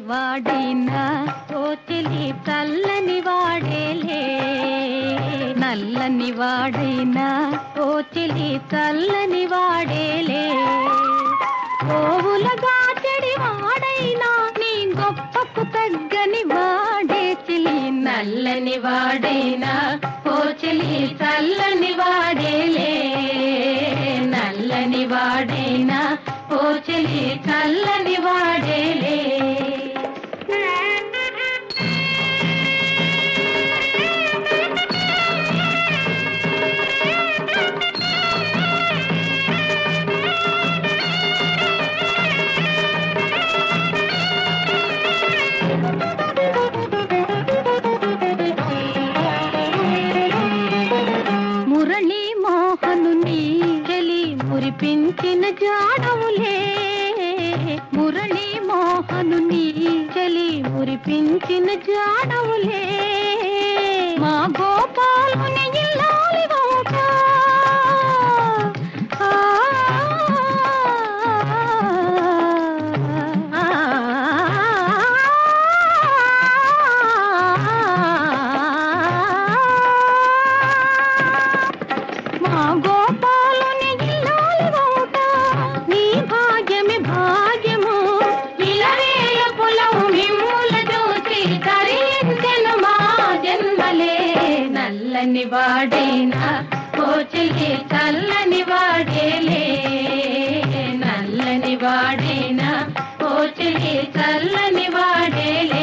వాడైనా ఓ చెలి చల్లని వాడేలే నల్లని వాడైనా ఓ చెలి చల్లని వాడేలే ఓవులగా చెడి వాడైనా నీ గొప్పకు తగ్గని వాడే చెలి నల్లని వాడైనా ఓ చెలి చల్లని వాడేలే నల్లని వాడైనా ఓ చెలి చల్లని వాడేలే మురళి మోహనుని చెలి మురిపించిన జాడవులే మురళి మోహనుని చెలి మురిపించిన జాడవులే మా గోపాలుని ఇల్లాలి వంక ఆ, మా గోపాలుని ఇల్లాలి వంక నీ భాగ్యమి భాగ్యము ఇలవేల పొలము మిమ్ముల చూసి తరించెను మా జన్మలే నల్లని వాడేనా కోచిలి చల్లని వాడేలే నల్లని వాడేనా కోచిలి చల్లని వాడేలే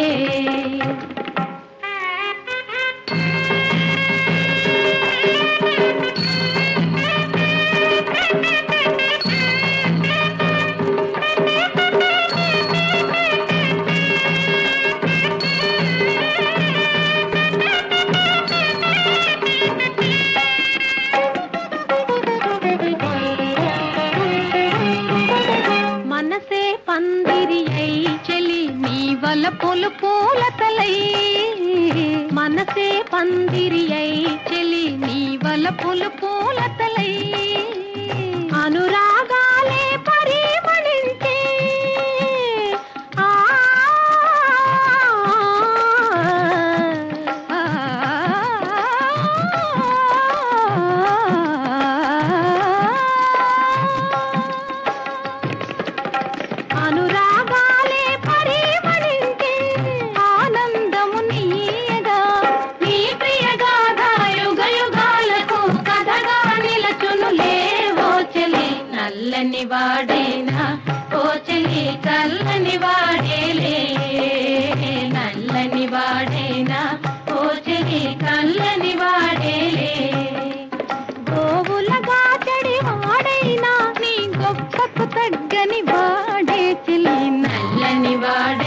మనసే పందిరి అయి చెలి నీ వల పొలు పూలతలై మనసే పందిరి అయి చెలి నీ వల పొలు పూలతలై అనురాగాలే పరిమళించే ఆ అనురాగాలే పరిమళించే ఆనందము నీయగా నీ ప్రియగాథ యుగ యుగాలకు కథగా నిలచును లేవో చెలి నల్లని వాడేనా ఓ చెలి చల్లని వాడేలే నల్లని వాడేనా ఓ చెలి కల్లని వాడేలే గోవులగా చెడి వాడైనా నీ గొప్పకు తగ్గని వాడే చెలి నల్లని వాడే